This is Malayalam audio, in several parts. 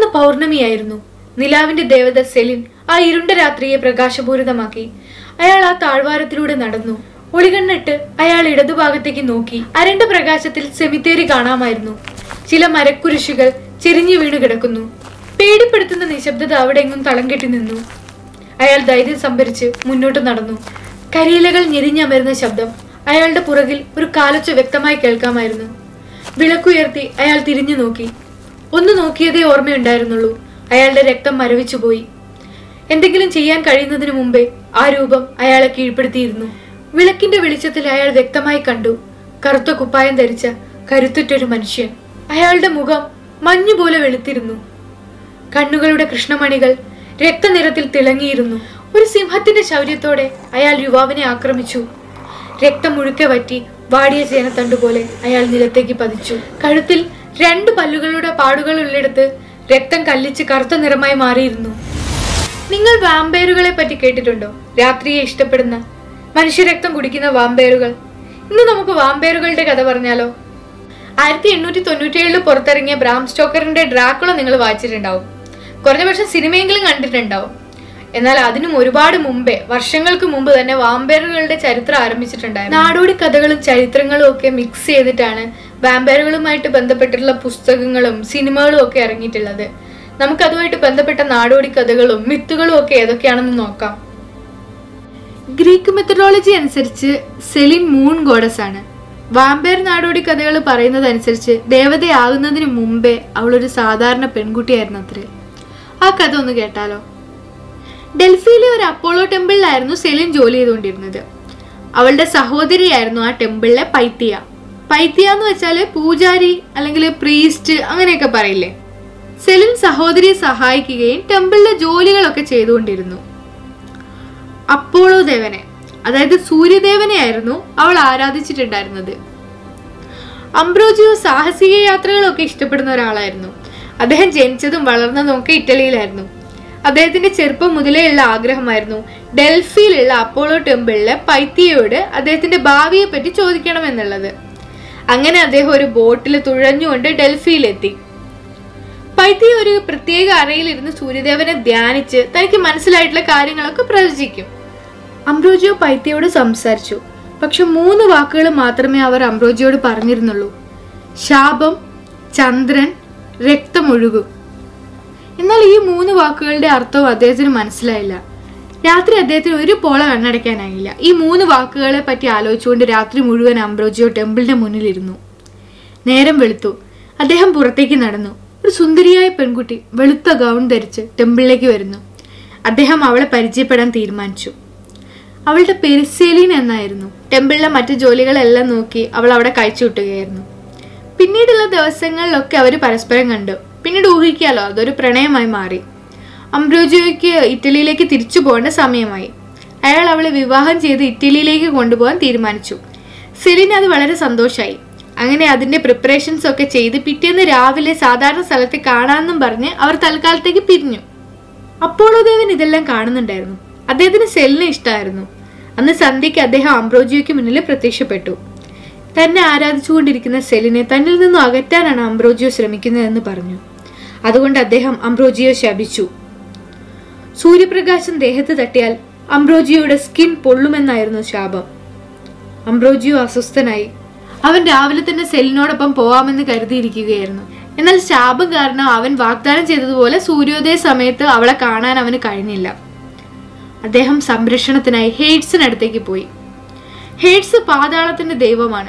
അന്ന് പൗർണമിയായിരുന്നു നിലാവിന്റെ ദേവത സെലിൻ ആ ഇരുണ്ട രാത്രിയെ പ്രകാശപൂരിതമാക്കി അയാൾ ആ താഴ്വാരത്തിലൂടെ നടന്നു ഒളികണ്ണിട്ട് അയാൾ ഇടതുഭാഗത്തേക്ക് നോക്കി അരണ്ട പ്രകാശത്തിൽ സെമിത്തേരി കാണാമായിരുന്നു ചില മരക്കുരിശുകൾ ചെരിഞ്ഞു വീണു കിടക്കുന്നു പേടിപ്പെടുത്തുന്ന നിശബ്ദത അവിടെ എങ്ങും തളം കെട്ടി നിന്നു അയാൾ ധൈര്യം സംഭരിച്ച് മുന്നോട്ട് നടന്നു കരിയിലകൾ ഞെരിഞ്ഞമരുന്ന ശബ്ദം അയാളുടെ പുറകിൽ ഒരു കാലൊച്ച വ്യക്തമായി കേൾക്കാമായിരുന്നു വിളക്കുയർത്തി അയാൾ തിരിഞ്ഞു നോക്കി ഒന്ന് നോക്കിയതേ ഓർമ്മയുണ്ടായിരുന്നുള്ളൂ അയാളുടെ രക്തം മരവിച്ചുപോയി എന്തെങ്കിലും ചെയ്യാൻ കഴിയുന്നതിന് മുമ്പേ ആ രൂപം അയാളെ കീഴ്പ്പെടുത്തിയിരുന്നു വിളക്കിന്റെ വെളിച്ചത്തിൽ അയാൾ വ്യക്തമായി കണ്ടു കറുത്ത കുപ്പായം ധരിച്ച കരുത്തുറ്റൊരു മനുഷ്യൻ അയാളുടെ മുഖം മഞ്ഞുപോലെ വെളുത്തിരുന്നു കണ്ണുകളുടെ കൃഷ്ണമണികൾ രക്തനിറത്തിൽ തിളങ്ങിയിരുന്നു ഒരു സിംഹത്തിന്റെ ശൗര്യത്തോടെ അയാൾ യുവാവിനെ ആക്രമിച്ചു രക്തം മുഴുക്കെ വറ്റി വാടിയ ചേനത്തണ്ടുപോലെ അയാൾ നിലത്തേക്ക് പതിച്ചു കഴുത്തിൽ രണ്ട് പല്ലുകളുടെ പാടുകൾ ഉള്ളിടത്ത് രക്തം കല്ലിച്ച് കറുത്ത നിറമായി മാറിയിരുന്നു നിങ്ങൾ വാമ്പയറുകളെ പറ്റി കേട്ടിട്ടുണ്ടോ രാത്രിയെ ഇഷ്ടപ്പെടുന്ന മനുഷ്യരക്തം കുടിക്കുന്ന വാമ്പയറുകൾ ഇന്ന് നമുക്ക് വാമ്പയറുകളുടെ കഥ പറഞ്ഞാലോ ആയിരത്തി എണ്ണൂറ്റി തൊണ്ണൂറ്റിയേഴിൽ പുറത്തിറങ്ങിയ ബ്രാം സ്റ്റോക്കറിന്റെ ഡ്രാക്കുള നിങ്ങൾ വായിച്ചിട്ടുണ്ടാവും കുറഞ്ഞ പക്ഷം സിനിമയെങ്കിലും കണ്ടിട്ടുണ്ടാവും എന്നാൽ അതിനും ഒരുപാട് മുമ്പേ വർഷങ്ങൾക്ക് മുമ്പ് തന്നെ വാമ്പയറുകളുടെ ചരിത്രം ആരംഭിച്ചിട്ടുണ്ടായിരുന്നു നാടോടി കഥകളും ചരിത്രങ്ങളും ഒക്കെ മിക്സ് ചെയ്തിട്ടാണ് വാമ്പയറുകളുമായിട്ട് ബന്ധപ്പെട്ടിട്ടുള്ള പുസ്തകങ്ങളും സിനിമകളും ഒക്കെ ഇറങ്ങിയിട്ടുള്ളത് നമുക്ക് അതുമായിട്ട് ബന്ധപ്പെട്ട നാടോടി കഥകളും മിത്തുകളും ഒക്കെ ഏതൊക്കെയാണെന്ന് നോക്കാം ഗ്രീക്ക് മെത്തഡോളജി അനുസരിച്ച് സെലിൻ മൂൺ ഗോഡസ് ആണ് വാമ്പയർ നാടോടി കഥകൾ പറയുന്നത് അനുസരിച്ച് ദേവതയാകുന്നതിന് മുമ്പേ അവളൊരു സാധാരണ പെൺകുട്ടിയായിരുന്നു അത്രേ ആ കഥ ഒന്ന് കേട്ടാലോ ഡൽഹിയിലെ ഒരു അപ്പോളോ ടെമ്പിളിലായിരുന്നു സെലിൻ ജോലി ചെയ്തുകൊണ്ടിരുന്നത് അവളുടെ സഹോദരിയായിരുന്നു ആ ടെമ്പിളിലെ പൈത്തിയ പൈത്തിയ എന്ന് വെച്ചാല് പൂജാരി അല്ലെങ്കിൽ പ്രീസ്റ്റ് അങ്ങനെയൊക്കെ പറയില്ലേ സെലിൻ സഹോദരിയെ സഹായിക്കുകയും ടെമ്പിളിലെ ജോലികളൊക്കെ ചെയ്തുകൊണ്ടിരുന്നു അപ്പോളോ ദേവനെ അതായത് സൂര്യദേവനെയായിരുന്നു അവൾ ആരാധിച്ചിട്ടുണ്ടായിരുന്നത് അംബ്രോജിയോ സാഹസിക യാത്രകളൊക്കെ ഇഷ്ടപ്പെടുന്ന ഒരാളായിരുന്നു അദ്ദേഹം ജനിച്ചതും വളർന്നതും ഒക്കെ ഇറ്റലിയിലായിരുന്നു അദ്ദേഹത്തിന്റെ ചെറുപ്പം മുതലേ ഉള്ള ആഗ്രഹമായിരുന്നു ഡൽഹിയിലുള്ള അപ്പോളോ ടെമ്പിളിലെ പൈത്തിയോട് അദ്ദേഹത്തിന്റെ ഭാവിയെ പറ്റി ചോദിക്കണം എന്നുള്ളത് അങ്ങനെ അദ്ദേഹം ഒരു ബോട്ടിൽ തുഴഞ്ഞുകൊണ്ട് ഡൽഹിയിലെത്തി പൈത്തി ഒരു പ്രത്യേക അറയിലിരുന്ന് സൂര്യദേവനെ ധ്യാനിച്ച് തനിക്ക് മനസ്സിലായിട്ടുള്ള കാര്യങ്ങളൊക്കെ പ്രവചിക്കും അംബ്രോജിയോ പൈത്തിയോട് സംസാരിച്ചു പക്ഷെ മൂന്ന് വാക്കുകൾ മാത്രമേ അവർ അംബ്രോജിയോട് പറഞ്ഞിരുന്നുള്ളൂ ശാപം ചന്ദ്രൻ രക്തമൊഴുകും എന്നാൽ ഈ മൂന്ന് വാക്കുകളുടെ അർത്ഥവും അദ്ദേഹത്തിന് മനസ്സിലായില്ല രാത്രി അദ്ദേഹത്തിന് ഒരു പോള കണ്ണടയ്ക്കാനായില്ല ഈ മൂന്ന് വാക്കുകളെ പറ്റി ആലോചിച്ചുകൊണ്ട് രാത്രി മുഴുവൻ അംബ്രോജിയോ ടെമ്പിളിന്റെ മുന്നിലിരുന്നു നേരം വെളുത്തു അദ്ദേഹം പുറത്തേക്ക് നടന്നു ഒരു സുന്ദരിയായ പെൺകുട്ടി വെളുത്ത ഗൗൺ ധരിച്ച് ടെമ്പിളിലേക്ക് വരുന്നു അദ്ദേഹം അവളെ പരിചയപ്പെടാൻ തീരുമാനിച്ചു അവളുടെ പേര് സെലീൻ എന്നായിരുന്നു ടെമ്പിളിലെ മറ്റു ജോലികളെല്ലാം നോക്കി അവൾ അവിടെ കഴിച്ചു വിട്ടുകയായിരുന്നു പിന്നീടുള്ള ദിവസങ്ങളിലൊക്കെ അവർ പരസ്പരം കണ്ടു പിന്നീട് ഊഹിക്കാലോ അതൊരു പ്രണയമായി മാറി അംബ്രോജിയോയ്ക്ക് ഇറ്റലിയിലേക്ക് തിരിച്ചു പോകേണ്ട സമയമായി അയാൾ അവളെ വിവാഹം ചെയ്ത് ഇറ്റലിയിലേക്ക് കൊണ്ടുപോകാൻ തീരുമാനിച്ചു സെലിന് അത് വളരെ സന്തോഷമായി അങ്ങനെ അതിന്റെ പ്രിപ്പറേഷൻസ് ഒക്കെ ചെയ്ത് പിറ്റേന്ന് രാവിലെ സാധാരണ സ്ഥലത്ത് കാണാമെന്നും പറഞ്ഞ് അവർ തൽക്കാലത്തേക്ക് പിരിഞ്ഞു അപ്പോളോ ദേവൻ ഇതെല്ലാം കാണുന്നുണ്ടായിരുന്നു അദ്ദേഹത്തിന് സെലിനെ ഇഷ്ടമായിരുന്നു അന്ന് സന്ധ്യയ്ക്ക് അദ്ദേഹം അംബ്രോജിയോയ്ക്ക് മുന്നിൽ പ്രത്യക്ഷപ്പെട്ടു തന്നെ ആരാധിച്ചുകൊണ്ടിരിക്കുന്ന സെലിനെ തന്നിൽ നിന്നും അകറ്റാനാണ് അംബ്രോജിയോ ശ്രമിക്കുന്നതെന്ന് പറഞ്ഞു അതുകൊണ്ട് അദ്ദേഹം അംബ്രോജിയോ ശപിച്ചു സൂര്യപ്രകാശം ദേഹത്ത് തട്ടിയാൽ അംബ്രോജിയോയുടെ സ്കിൻ പൊള്ളുമെന്നായിരുന്നു ശാപം അംബ്രോജിയോ അസ്വസ്ഥനായി അവൻ രാവിലെ തന്നെ സെലിനോടൊപ്പം പോവാമെന്ന് കരുതിയിരിക്കുകയായിരുന്നു എന്നാൽ ശാപം കാരണം അവൻ വാഗ്ദാനം ചെയ്തതുപോലെ സൂര്യോദയ സമയത്ത് അവളെ കാണാൻ അവന് കഴിഞ്ഞില്ല അദ്ദേഹം സംരക്ഷണത്തിനായി ഹെയ്ഡ്സിനടുത്തേക്ക് പോയി ഹെയ്ഡ്സ് പാതാളത്തിന്റെ ദൈവമാണ്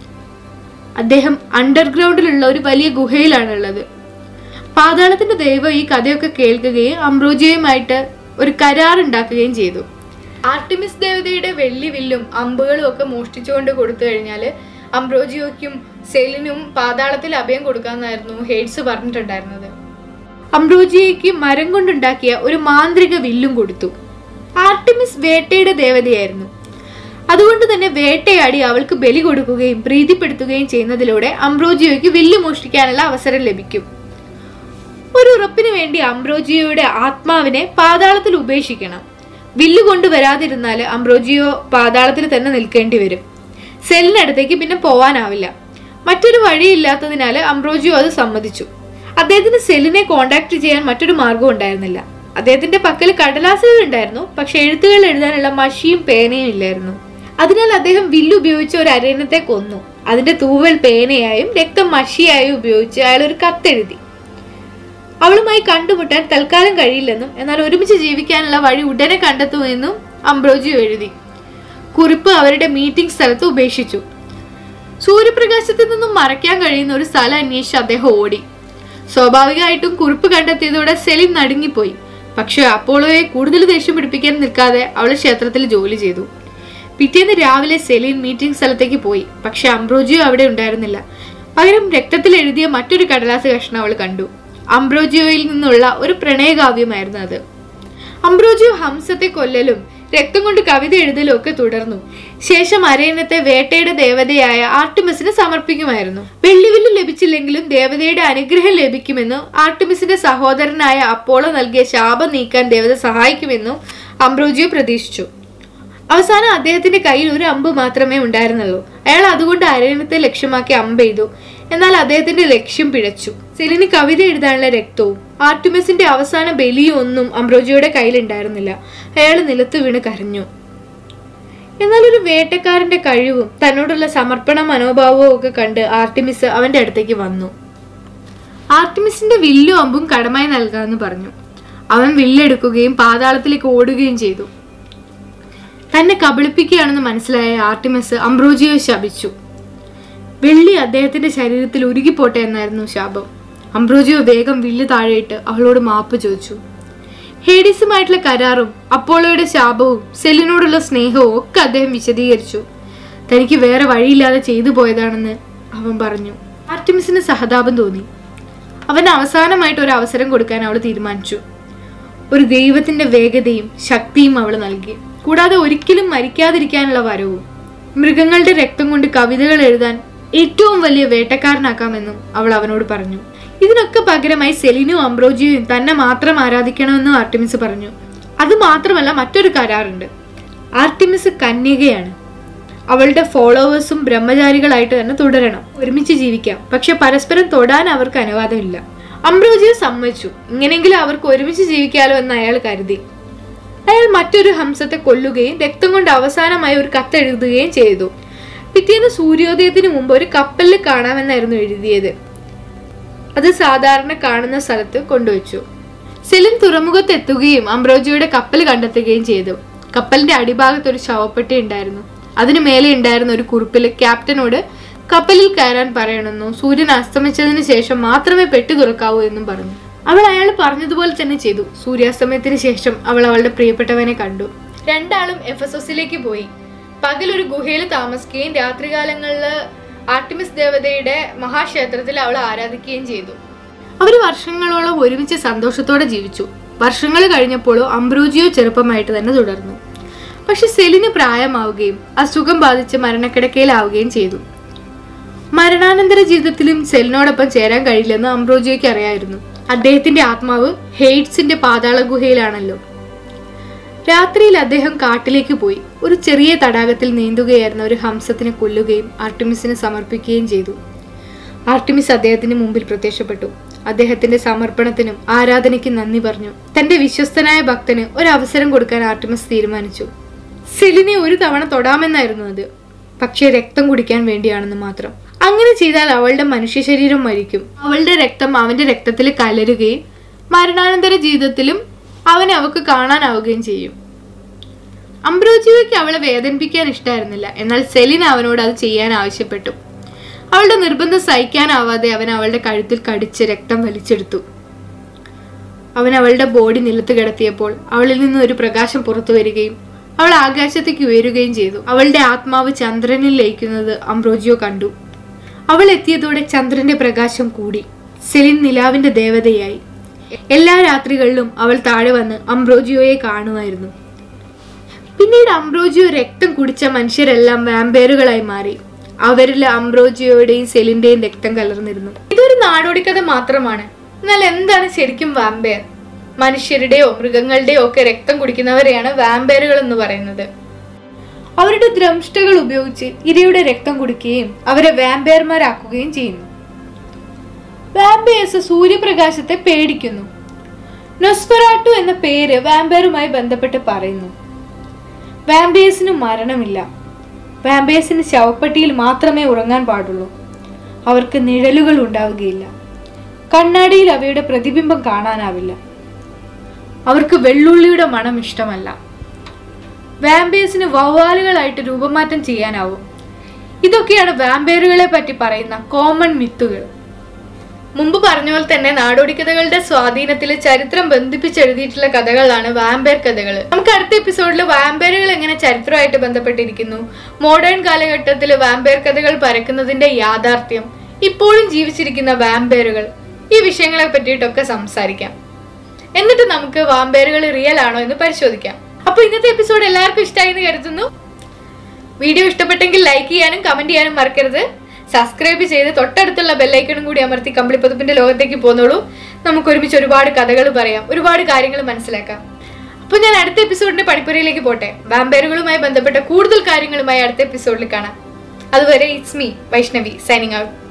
അദ്ദേഹം അണ്ടർഗ്രൗണ്ടിലുള്ള ഒരു വലിയ ഗുഹയിലാണ് ഉള്ളത് പാതാളത്തിന്റെ ദൈവം ഈ കഥയൊക്കെ കേൾക്കുകയും അംബ്രോജിയയുമായിട്ട് ഒരു കരാർ ഉണ്ടാക്കുകയും ചെയ്തു ആർട്ടിമിസ് ദേവതയുടെ വെള്ളി വില്ലും അമ്പുകളും ഒക്കെ മോഷ്ടിച്ചുകൊണ്ട് കൊടുത്തു കഴിഞ്ഞാൽ അംബ്രോജിയോയ്ക്കും സെലിനും പാതാളത്തിൽ അഭയം കൊടുക്കാമെന്നായിരുന്നു ഹെയ്ഡ്സ് പറഞ്ഞിട്ടുണ്ടായിരുന്നത് അംബ്രോജിയയ്ക്ക് മരം കൊണ്ടുണ്ടാക്കിയ ഒരു മാന്ത്രിക വില്ലും കൊടുത്തു ആർട്ടിമിസ് വേട്ടയുടെ ദേവതയായിരുന്നു അതുകൊണ്ട് തന്നെ വേട്ടയാടി അവൾക്ക് ബലി കൊടുക്കുകയും പ്രീതിപ്പെടുത്തുകയും ചെയ്യുന്നതിലൂടെ അംബ്രോജിയോയ്ക്ക് വില്ല് മോഷ്ടിക്കാനുള്ള അവസരം ലഭിക്കും ഒരു ഉറപ്പിന് വേണ്ടി അംബ്രോജിയോയുടെ ആത്മാവിനെ പാതാളത്തിൽ ഉപേക്ഷിക്കണം വില്ല് കൊണ്ടുവരാതിരുന്നാൽ അംബ്രോജിയോ പാതാളത്തിൽ തന്നെ നിൽക്കേണ്ടി വരും സെല്ലിനടുത്തേക്ക് പിന്നെ പോവാനാവില്ല മറ്റൊരു വഴിയില്ലാത്തതിനാൽ അംബ്രോജിയോ അത് സമ്മതിച്ചു അദ്ദേഹത്തിന് സെലിനെ കോണ്ടാക്ട് ചെയ്യാൻ മറ്റൊരു മാർഗവും ഉണ്ടായിരുന്നില്ല അദ്ദേഹത്തിന്റെ പക്കൽ കടലാസുകൾ ഉണ്ടായിരുന്നു പക്ഷെ എഴുത്തുകൾ എഴുതാനുള്ള മഷിയും പേനയും ഇല്ലായിരുന്നു അതിനാൽ അദ്ദേഹം വില്ല് ഉപയോഗിച്ച് ഒരു അരയണത്തെ കൊന്നു അതിന്റെ തൂവൽ പേനയായും രക്തം മഷിയായും ഉപയോഗിച്ച് അയാൾ ഒരു കത്തെഴുതി അവളുമായി കണ്ടുമുട്ടാൻ തൽക്കാലം കഴിയില്ലെന്നും എന്നാൽ ഒരുമിച്ച് ജീവിക്കാനുള്ള വഴി ഉടനെ കണ്ടെത്തുമെന്നും അംബ്രോജിയോ എഴുതി കുറിപ്പ് അവരുടെ മീറ്റിംഗ് സ്ഥലത്ത് ഉപേക്ഷിച്ചു സൂര്യപ്രകാശത്തിൽ നിന്നും മറയ്ക്കാൻ കഴിയുന്ന ഒരു സ്ഥലം അന്വേഷിച്ച് അദ്ദേഹം ഓടി സ്വാഭാവികമായിട്ടും കുറിപ്പ് കണ്ടെത്തിയതോടെ സെലിൻ നടുങ്ങിപ്പോയി പക്ഷെ അപ്പോളോയെ കൂടുതൽ ദേഷ്യം പിടിപ്പിക്കാൻ നിൽക്കാതെ അവൾ ക്ഷേത്രത്തിൽ ജോലി ചെയ്തു പിറ്റേന്ന് രാവിലെ സെലീൻ മീറ്റിംഗ് സ്ഥലത്തേക്ക് പോയി പക്ഷെ അംബ്രോജിയോ അവിടെ ഉണ്ടായിരുന്നില്ല പകരം രക്തത്തിൽ എഴുതിയ മറ്റൊരു കടലാസ് കഷ്ണം അവൾ കണ്ടു അംബ്രോജിയോയിൽ നിന്നുള്ള ഒരു പ്രണയകാവ്യമായിരുന്നു അത് അംബ്രോജിയോ ഹംസത്തെ കൊല്ലലും രക്തം കൊണ്ട് കവിത എഴുതലും ഒക്കെ തുടർന്നു ശേഷം അരയണത്തെ വേട്ടയുടെ ദേവതയായ ആർട്ടിമിസിന് സമർപ്പിക്കുമായിരുന്നു വെള്ളിവില്ല് ലഭിച്ചില്ലെങ്കിലും ദേവതയുടെ അനുഗ്രഹം ലഭിക്കുമെന്നും ആർട്ടിമിസിന്റെ സഹോദരനായ അപ്പോളോ നൽകിയ ശാപം നീക്കാൻ ദേവത സഹായിക്കുമെന്നും അംബ്രോജിയോ പ്രതീക്ഷിച്ചു അവസാനം അദ്ദേഹത്തിന്റെ കയ്യിൽ ഒരു അമ്പ് മാത്രമേ ഉണ്ടായിരുന്നുള്ളൂ അയാൾ അതുകൊണ്ട് അരയണത്തെ ലക്ഷ്യമാക്കി അമ്പ് ചെയ്തു എന്നാൽ അദ്ദേഹത്തിന്റെ ലക്ഷ്യം പിഴച്ചു സെലിന് കവിത എഴുതാനുള്ള രക്തവും ആർട്ടിമസിന്റെ അവസാന ബലിയും ഒന്നും അംബ്രോജിയോയുടെ കയ്യിലുണ്ടായിരുന്നില്ല അയാൾ നിലത്ത് വീണ് കരഞ്ഞു എന്നാൽ ഒരു വേട്ടക്കാരന്റെ കഴിവും തന്നോടുള്ള സമർപ്പണ മനോഭാവവും ഒക്കെ കണ്ട് ആർട്ടിമിസ് അവന്റെ അടുത്തേക്ക് വന്നു ആർട്ടിമിസിന്റെ വില്ലും അമ്പും കടമായി നൽകാമെന്ന് പറഞ്ഞു അവൻ വില്ലെടുക്കുകയും പാതാളത്തിലേക്ക് ഓടുകയും ചെയ്തു തന്നെ കബളിപ്പിക്കുകയാണെന്ന് മനസ്സിലായ ആർട്ടിമസ് അംബ്രോജിയെ ശപിച്ചു വെള്ളി അദ്ദേഹത്തിന്റെ ശരീരത്തിൽ ഉരുകിപ്പോട്ടെ എന്നായിരുന്നു ശാപം അംബ്രോജിയോ വേഗം വില്ല് താഴെയിട്ട് അവളോട് മാപ്പ് ചോദിച്ചു ഹേഡിസുമായിട്ടുള്ള കരാറും അപ്പോളോയുടെ ശാപവും സെല്ലിനോടുള്ള സ്നേഹവും ഒക്കെ അദ്ദേഹം വിശദീകരിച്ചു തനിക്ക് വേറെ വഴിയില്ലാതെ ചെയ്തു പോയതാണെന്ന് അവൻ പറഞ്ഞു ആർട്ടിമിസിന് സഹതാപം തോന്നി അവൻ അവസാനമായിട്ട് ഒരു അവസരം കൊടുക്കാൻ അവൾ തീരുമാനിച്ചു ഒരു ദൈവത്തിന്റെ വേഗതയും ശക്തിയും അവൾ നൽകി കൂടാതെ ഒരിക്കലും മരിക്കാതിരിക്കാനുള്ള വരവും മൃഗങ്ങളുടെ രക്തം കൊണ്ട് കവിതകൾ എഴുതാൻ ഏറ്റവും വലിയ വേട്ടക്കാരനാക്കാമെന്നും അവൾ അവനോട് പറഞ്ഞു ഇതിനൊക്കെ പകരമായി സെലിനും അംബ്രോജിയും തന്നെ മാത്രം ആരാധിക്കണമെന്നും ആർട്ടിമിസ് പറഞ്ഞു അത് മാത്രമല്ല മറ്റൊരു കരാറുണ്ട് ആർട്ടിമിസ് കന്യകയാണ് അവളുടെ ഫോളോവേഴ്സും ബ്രഹ്മചാരികളായിട്ട് തന്നെ തുടരണം ഒരുമിച്ച് ജീവിക്കാം പക്ഷെ പരസ്പരം തൊടാൻ അവർക്ക് അനുവാദമില്ല അംബ്രോജിയോ സമ്മതിച്ചു ഇങ്ങനെയെങ്കിലും അവർക്ക് ഒരുമിച്ച് ജീവിക്കാലോ എന്ന് അയാൾ കരുതി അയാൾ മറ്റൊരു ഹംസത്തെ കൊല്ലുകയും രക്തം കൊണ്ട് അവസാനമായി ഒരു കത്തെഴുതുകയും ചെയ്തു പിറ്റേന്ന് സൂര്യോദയത്തിന് മുമ്പ് ഒരു കപ്പലിൽ കാണാമെന്നായിരുന്നു എഴുതിയത് അത് സാധാരണ കാണുന്ന സ്ഥലത്ത് കൊണ്ടുവച്ചു സെലിൻ തുറമുഖത്ത് എത്തുകയും അംബ്രോജിയുടെ കപ്പൽ കണ്ടെത്തുകയും ചെയ്തു കപ്പലിന്റെ അടിഭാഗത്ത് ഒരു ശവപ്പെട്ടി ഉണ്ടായിരുന്നു അതിനു മേലെ ഉണ്ടായിരുന്ന ഒരു കുറിപ്പിൽ ക്യാപ്റ്റനോട് കപ്പലിൽ കയറാൻ പറയണമെന്നോ സൂര്യൻ അസ്തമിച്ചതിന് ശേഷം മാത്രമേ പെട്ടി തുറക്കാവൂ എന്നും പറഞ്ഞു അവൾ അയാൾ പറഞ്ഞതുപോലെ തന്നെ ചെയ്തു സൂര്യാസ്തമയത്തിന് ശേഷം അവൾ അവളുടെ പ്രിയപ്പെട്ടവനെ കണ്ടു രണ്ടാളും എഫസോസിലേക്ക് പോയി പകൽ ഒരു ഗുഹയിൽ താമസിക്കുകയും രാത്രികാലങ്ങളിൽ ആർട്ടിമിസ് ദേവതയുടെ മഹാക്ഷേത്രത്തിൽ അവൾ ആരാധിക്കുകയും ചെയ്തു അവർ വർഷങ്ങളോളം ഒരുമിച്ച് സന്തോഷത്തോടെ ജീവിച്ചു വർഷങ്ങൾ കഴിഞ്ഞപ്പോഴോ അംബ്രോജിയോ ചെറുപ്പമായിട്ട് തന്നെ തുടർന്നു പക്ഷെ സെലിന് പ്രായമാവുകയും അസുഖം ബാധിച്ച് മരണക്കിടക്കയിലാവുകയും ചെയ്തു മരണാനന്തര ജീവിതത്തിലും സെലിനോടൊപ്പം ചേരാൻ കഴിയില്ലെന്ന് അംബ്രോജിയോയ്ക്ക് അറിയായിരുന്നു അദ്ദേഹത്തിന്റെ ആത്മാവ് ഹെയ്റ്റ്സിന്റെ പാതാള ഗുഹയിലാണല്ലോ രാത്രിയിൽ അദ്ദേഹം കാട്ടിലേക്ക് പോയി ഒരു ചെറിയ തടാകത്തിൽ നീന്തുകയായിരുന്ന ഒരു ഹംസത്തിനെ കൊല്ലുകയും ആർട്ടിമിസിന് സമർപ്പിക്കുകയും ചെയ്തു ആർട്ടിമിസ് അദ്ദേഹത്തിന് മുമ്പിൽ പ്രത്യക്ഷപ്പെട്ടു അദ്ദേഹത്തിന്റെ സമർപ്പണത്തിനും ആരാധനയ്ക്കും നന്ദി പറഞ്ഞു തന്റെ വിശ്വസ്തനായ ഭക്തന് ഒരു അവസരം കൊടുക്കാൻ ആർട്ടിമിസ് തീരുമാനിച്ചു സെലിനെ ഒരു തവണ തൊടാമെന്നായിരുന്നു അത് പക്ഷേ രക്തം കുടിക്കാൻ വേണ്ടിയാണെന്ന് മാത്രം അങ്ങനെ ചെയ്താൽ അവളുടെ മനുഷ്യ ശരീരം മരിക്കും അവളുടെ രക്തം അവന്റെ രക്തത്തിൽ കലരുകയും മരണാനന്തര ജീവിതത്തിലും അവനെ അവക്ക് കാണാനാവുകയും ചെയ്യും അംബ്രോജിയോയ്ക്ക് അവളെ വേദനിപ്പിക്കാൻ ഇഷ്ടമായിരുന്നില്ല എന്നാൽ സെലിൻ അവനോട് അത് ചെയ്യാൻ ആവശ്യപ്പെട്ടു അവളുടെ നിർബന്ധം സഹിക്കാനാവാതെ അവൻ അവളുടെ കഴുത്തിൽ കടിച്ച് രക്തം വലിച്ചെടുത്തു അവൻ അവളുടെ ബോഡി നിലത്ത് കിടത്തിയപ്പോൾ അവളിൽ നിന്ന് ഒരു പ്രകാശം പുറത്തു വരികയും അവൾ ആകാശത്തേക്ക് ഉയരുകയും ചെയ്തു അവളുടെ ആത്മാവ് ചന്ദ്രനിൽ ലയിക്കുന്നത് അംബ്രോജിയോ കണ്ടു അവൾ എത്തിയതോടെ ചന്ദ്രന്റെ പ്രകാശം കൂടി സെലിൻ നിലാവിന്റെ ദേവതയായി എല്ലാ രാത്രികളിലും അവൾ താഴെ വന്ന് അംബ്രോജിയോയെ കാണുമായിരുന്നു പിന്നീട് അംബ്രോജിയോ രക്തം കുടിച്ച മനുഷ്യരെല്ലാം വാമ്പയറുകളായി മാറി അവരിൽ അംബ്രോജിയോയുടെയും സെലിന്റെയും രക്തം കലർന്നിരുന്നു ഇതൊരു നാടോടിക്കഥ മാത്രമാണ് എന്നാൽ എന്താണ് ശരിക്കും വാമ്പയർ മനുഷ്യരുടെയോ മൃഗങ്ങളുടെയോ ഒക്കെ രക്തം കുടിക്കുന്നവരെയാണ് വാമ്പയറുകൾ എന്ന് പറയുന്നത് അവരുടെ ദ്രംഷ്ടകൾ ഉപയോഗിച്ച് ഇരയുടെ രക്തം കുടിക്കുകയും അവരെ വാമ്പയർമാരാക്കുകയും ചെയ്യുന്നു വാമ്പയേഴ്സ് സൂര്യപ്രകാശത്തെ പേടിക്കുന്നു നൊസ്ഫെറാട്ടു എന്ന പേര് വാമ്പയറുമായി ബന്ധപ്പെട്ട് പറയുന്നു വാമ്പയേഴ്സിന് മരണമില്ല വാമ്പയേഴ്സിന് ശവപ്പെട്ടിയിൽ മാത്രമേ ഉറങ്ങാൻ പാടുള്ളൂ അവർക്ക് നിഴലുകൾ ഉണ്ടാവുകയില്ല കണ്ണാടിയിൽ അവയുടെ പ്രതിബിംബം കാണാനാവില്ല അവർക്ക് വെള്ളുള്ളിയുടെ മണം ഇഷ്ടമല്ല വാമ്പയേഴ്സിന് വവ്വാലുകളായിട്ട് രൂപമാറ്റം ചെയ്യാനാവും ഇതൊക്കെയാണ് വാമ്പയറുകളെ പറ്റി പറയുന്ന കോമൺ മിത്തുകൾ മുമ്പ് പറഞ്ഞ പോലെ തന്നെ നാടോടിക്കഥകളുടെ സ്വാധീനത്തിൽ ചരിത്രം ബന്ധിപ്പിച്ചെഴുതിയിട്ടുള്ള കഥകളാണ് വാമ്പയർ കഥകൾ നമുക്ക് അടുത്ത എപ്പിസോഡിൽ വാമ്പയറുകൾ എങ്ങനെ ചരിത്രമായിട്ട് ബന്ധപ്പെട്ടിരിക്കുന്നു മോഡേൺ കാലഘട്ടത്തിൽ വാമ്പയർ കഥകൾ പരക്കുന്നതിന്റെ യാഥാർത്ഥ്യം ഇപ്പോഴും ജീവിച്ചിരിക്കുന്ന വാമ്പയറുകൾ ഈ വിഷയങ്ങളെ പറ്റിയിട്ടൊക്കെ സംസാരിക്കാം എന്നിട്ട് നമുക്ക് വാമ്പയറുകൾ റിയൽ ആണോ എന്ന് പരിശോധിക്കാം അപ്പൊ ഇന്നത്തെ എപ്പിസോഡ് എല്ലാവർക്കും ഇഷ്ടമായി എന്ന് കരുതുന്നു വീഡിയോ ഇഷ്ടപ്പെട്ടെങ്കിൽ ലൈക്ക് ചെയ്യാനും കമന്റ് ചെയ്യാനും മറക്കരുത് സബ്സ്ക്രൈബ് ചെയ്ത് തൊട്ടടുത്തുള്ള ബെല്ലൈക്കണും കൂടി അമർത്തി കമ്പിളിപ്പതുപ്പിന്റെ ലോകത്തേക്ക് പോന്നോളൂ നമുക്ക് ഒരുമിച്ച് ഒരുപാട് കഥകൾ പറയാം ഒരുപാട് കാര്യങ്ങൾ മനസ്സിലാക്കാം അപ്പൊ ഞാൻ അടുത്ത എപ്പിസോഡിന്റെ പണിപ്പുരയിലേക്ക് പോട്ടെ വാമ്പയറുകളുമായി ബന്ധപ്പെട്ട കൂടുതൽ കാര്യങ്ങളുമായി അടുത്ത എപ്പിസോഡിൽ കാണാം അതുവരെ it's me Vaishnavi signing out